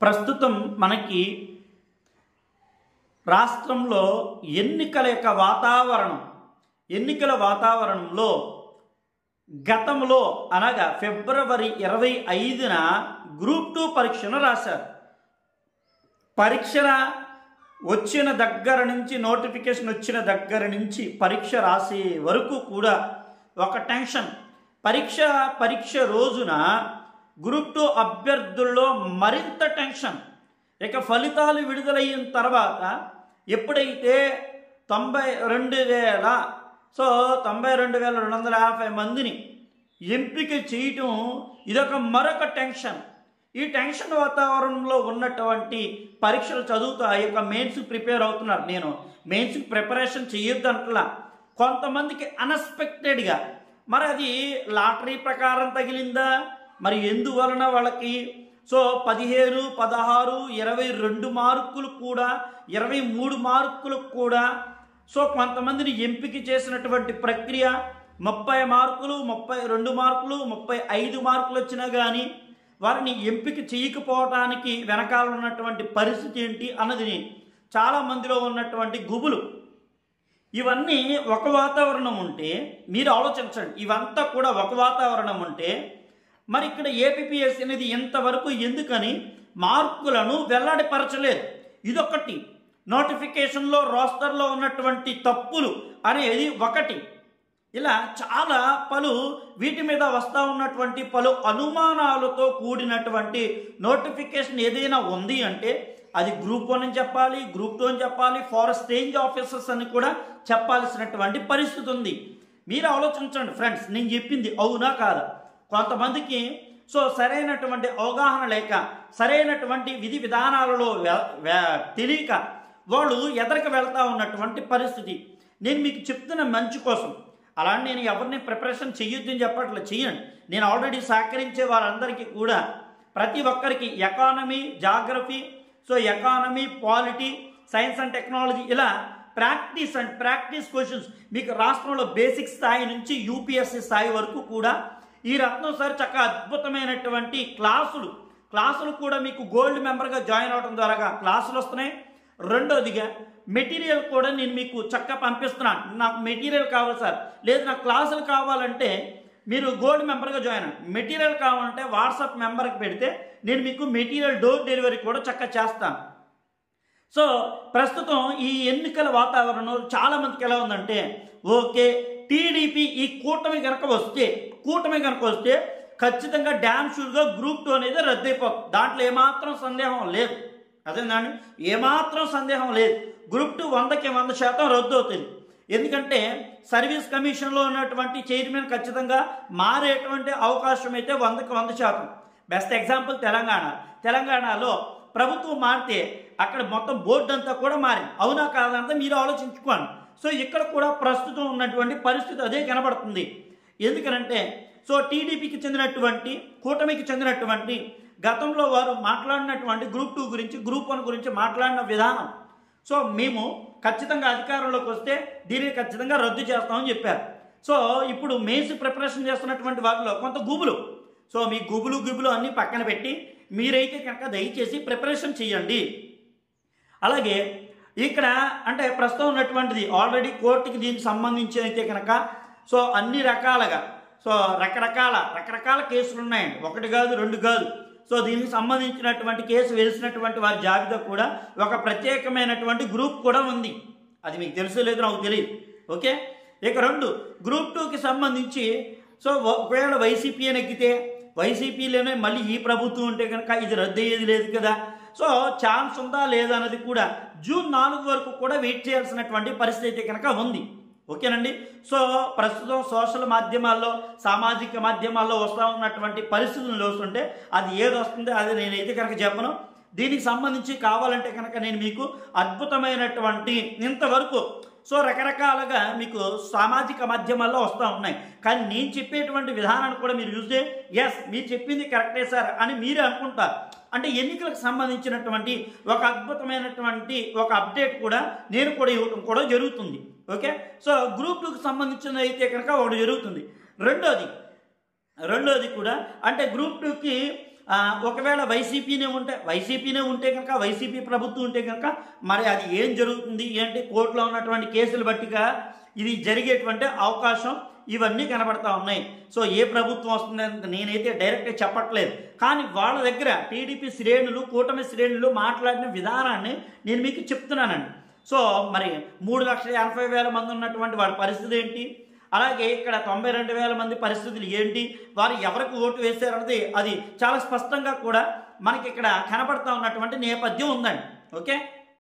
ప్రస్తుతం మనకి రాష్ట్రంలో ఎన్నికల యొక్క వాతావరణం ఎన్నికల వాతావరణంలో గతంలో అనగా ఫిబ్రవరి ఇరవై ఐదున గ్రూప్ టూ పరీక్షను రాశారు పరీక్ష వచ్చిన దగ్గర నుంచి నోటిఫికేషన్ వచ్చిన దగ్గర నుంచి పరీక్ష రాసే వరకు కూడా ఒక టెన్షన్ పరీక్ష పరీక్ష రోజున గ్రూప్ టూ అభ్యర్థుల్లో మరింత టెన్షన్ ఇక ఫలితాలు విడుదలైన తర్వాత ఎప్పుడైతే తొంభై రెండు వేల సో తొంభై రెండు వేల రెండు వందల యాభై మందిని ఎంపిక చేయటం ఇదొక మరొక టెన్షన్ ఈ టెన్షన్ వాతావరణంలో ఉన్నటువంటి పరీక్షలు చదువుతూ ఆ యొక్క మెయిన్స్ ప్రిపేర్ అవుతున్నారు నేను మెయిన్స్ ప్రిపరేషన్ చేయొద్దు అంటలా కొంతమందికి అన్ఎక్స్పెక్టెడ్గా మరి అది లాటరీ ప్రకారం తగిలిందా మరి ఎందువలన వాళ్ళకి సో పదిహేను పదహారు ఇరవై రెండు మార్కులు కూడా ఇరవై మూడు మార్కులు కూడా సో కొంతమందిని ఎంపిక చేసినటువంటి ప్రక్రియ ముప్పై మార్కులు ముప్పై రెండు మార్కులు ముప్పై ఐదు మార్కులు వచ్చినా కానీ వారిని ఎంపిక చేయకపోవడానికి వెనకాల ఉన్నటువంటి పరిస్థితి ఏంటి అన్నది చాలా మందిలో ఉన్నటువంటి గుబులు ఇవన్నీ ఒక వాతావరణం ఉంటే మీరు ఆలోచించండి ఇవంతా కూడా ఒక వాతావరణం ఉంటే మరి ఇక్కడ ఏపీఎస్ అనేది ఇంతవరకు ఎందుకని మార్కులను వెల్లడిపరచలేదు ఇదొకటి నోటిఫికేషన్లో రోస్టర్లో ఉన్నటువంటి తప్పులు అనేది ఒకటి ఇలా చాలా పలు వీటి మీద వస్తూ ఉన్నటువంటి పలు అనుమానాలతో కూడినటువంటి నోటిఫికేషన్ ఏదైనా ఉంది అంటే అది గ్రూప్ వన్ అని చెప్పాలి గ్రూప్ టూ అని చెప్పాలి ఫారెస్ట్ రేంజ్ ఆఫీసర్స్ అని కూడా చెప్పాల్సినటువంటి పరిస్థితి ఉంది మీరు ఆలోచించండి ఫ్రెండ్స్ నేను చెప్పింది అవునా కాదా కొంతమందికి సో సరైనటువంటి అవగాహన లేక సరైనటువంటి విధి విధానాలలో వె- వె- తెలియక వాళ్ళు ఎదరికి వెళ్తా ఉన్నటువంటి పరిస్థితి నేను మీకు చెప్తున్న మంచి కోసం అలా నేను ఎవరిని ప్రిపరేషన్ చెయ్యొద్దని చెప్పట్లేదు చెయ్యండి నేను ఆల్రెడీ సహకరించే వారందరికీ కూడా ప్రతి ఒక్కరికి economy geography so economy polity science and technology ఇలా ప్రాక్టీస్ అండ్ ప్రాక్టీస్ క్వశ్చన్స్ మీకు రాష్ట్రంలో బేసిక్ స్థాయి నుంచి యూపీఎస్సీ స్థాయి వరకు కూడా ఈ రత్నం సార్ చక్కగా అద్భుతమైనటువంటి క్లాసులు క్లాసులు కూడా మీకు గోల్డ్ మెంబర్గా జాయిన్ అవడం ద్వారా క్లాసులు వస్తున్నాయి రెండోదిగా మెటీరియల్ కూడా నేను మీకు చక్కగా పంపిస్తున్నాను నాకు మెటీరియల్ కావాలి సార్ లేదు నాకు క్లాసులు కావాలంటే మీరు గోల్డ్ మెంబర్గా జాయిన్ అవ్వండి మెటీరియల్ కావాలంటే వాట్సాప్ మెంబర్కి పెడితే నేను మీకు మెటీరియల్ డోర్ డెలివరీ కూడా చక్కగా చేస్తాను సో ప్రస్తుతం ఈ ఎన్నికల వాతావరణం చాలా మందికి ఎలా ఉందంటే ఓకే టీడీపీ ఈ కూటమి కనుక వస్తే కూటమి కనుక వస్తే ఖచ్చితంగా డ్యామ్ షూర్గా గ్రూప్ టూ అనేది రద్దయిపోతుంది దాంట్లో ఏమాత్రం సందేహం లేదు అదేందండి ఏమాత్రం సందేహం లేదు గ్రూప్ టూ వందకి వంద శాతం రద్దు అవుతుంది ఎందుకంటే సర్వీస్ కమిషన్లో ఉన్నటువంటి చైర్మన్ ఖచ్చితంగా మారేటువంటి అవకాశం అయితే వందకి వంద శాతం బెస్ట్ ఎగ్జాంపుల్ తెలంగాణ తెలంగాణలో ప్రభుత్వం మారితే అక్కడ మొత్తం బోర్డు అంతా కూడా మారింది అవునా కాదంతా మీరు ఆలోచించుకోండి సో ఇక్కడ కూడా ప్రస్తుతం ఉన్నటువంటి పరిస్థితి అదే కనబడుతుంది ఎందుకనంటే సో టీడీపీకి చెందినటువంటి కూటమికి చెందినటువంటి గతంలో వారు మాట్లాడినటువంటి గ్రూప్ టూ గురించి గ్రూప్ వన్ గురించి మాట్లాడిన విధానం సో మేము ఖచ్చితంగా అధికారంలోకి వస్తే దీనిని ఖచ్చితంగా రద్దు చేస్తామని చెప్పారు సో ఇప్పుడు మెయిన్స్ ప్రిపరేషన్ చేస్తున్నటువంటి వారిలో కొంత గుబులు సో మీ గుబులు గుబులు అన్నీ పక్కన పెట్టి మీరైతే కనుక దయచేసి ప్రిపరేషన్ చేయండి అలాగే ఇక్కడ అంటే ప్రస్తుతం ఉన్నటువంటిది ఆల్రెడీ కోర్టుకి దీనికి సంబంధించి అయితే కనుక సో అన్ని రకాలుగా సో రకరకాల రకరకాల కేసులు ఉన్నాయండి ఒకటి కాదు రెండు కాదు సో దీనికి సంబంధించినటువంటి కేసు వేసినటువంటి వారి జాబితా కూడా ఒక ప్రత్యేకమైనటువంటి గ్రూప్ కూడా ఉంది అది మీకు తెలుసు లేదు నాకు తెలియదు ఓకే ఇక రెండు గ్రూప్ టూకి సంబంధించి సో ఒకవేళ వైసీపీ అని ఎక్కితే వైసీపీలోనే మళ్ళీ ఈ ప్రభుత్వం ఉంటే కనుక ఇది రద్దు అయ్యేది లేదు కదా సో ఛాన్స్ ఉందా లేదా అన్నది కూడా జూన్ నాలుగు వరకు కూడా వెయిట్ చేయాల్సినటువంటి పరిస్థితి అయితే కనుక ఉంది ఓకేనండి సో ప్రస్తుతం సోషల్ మాధ్యమాల్లో సామాజిక మాధ్యమాల్లో వస్తూ ఉన్నటువంటి పరిస్థితులను చూస్తుంటే అది ఏది వస్తుందో అది నేనైతే కనుక చెప్పను దీనికి సంబంధించి కావాలంటే కనుక నేను మీకు అద్భుతమైనటువంటి ఇంతవరకు సో రకరకాలుగా మీకు సామాజిక మాధ్యమాల్లో వస్తూ ఉన్నాయి కానీ నేను చెప్పేటువంటి విధానాన్ని కూడా మీరు చూస్తే ఎస్ మీరు చెప్పింది కరెక్టే సార్ అని మీరే అనుకుంటారు అంటే ఎన్నికలకు సంబంధించినటువంటి ఒక అద్భుతమైనటువంటి ఒక అప్డేట్ కూడా నేను కూడా ఇవ్వడం కూడా జరుగుతుంది ఓకే సో గ్రూప్ టూకి సంబంధించిన అయితే కనుక ఒకటి జరుగుతుంది రెండోది రెండోది కూడా అంటే గ్రూప్ టూకి ఆ, ఒకవేళ వైసీపీనే ఉంటే వైసీపీనే ఉంటే కనుక వైసీపీ ప్రభుత్వం ఉంటే కనుక మరి అది ఏం జరుగుతుంది ఏంటి కోర్టులో ఉన్నటువంటి కేసులు బట్టిగా ఇది జరిగేటువంటి అవకాశం ఇవన్నీ కనబడతా ఉన్నాయి సో ఏ ప్రభుత్వం వస్తుందని నేనైతే డైరెక్ట్గా చెప్పట్లేదు కానీ వాళ్ళ దగ్గర టీడీపీ శ్రేణులు కూటమి శ్రేణులు మాట్లాడిన విధానాన్ని నేను మీకు చెప్తున్నానండి సో మరి మూడు లక్షల ఎనభై వేల మంది ఉన్నటువంటి వాళ్ళ పరిస్థితి ఏంటి అలాగే ఇక్కడ తొంభై రెండు వేల మంది పరిస్థితులు ఏంటి వారు ఎవరికి ఓటు వేశారన్నది అది చాలా స్పష్టంగా కూడా మనకి ఇక్కడ కనబడతా ఉన్నటువంటి నేపథ్యం ఉందండి ఓకే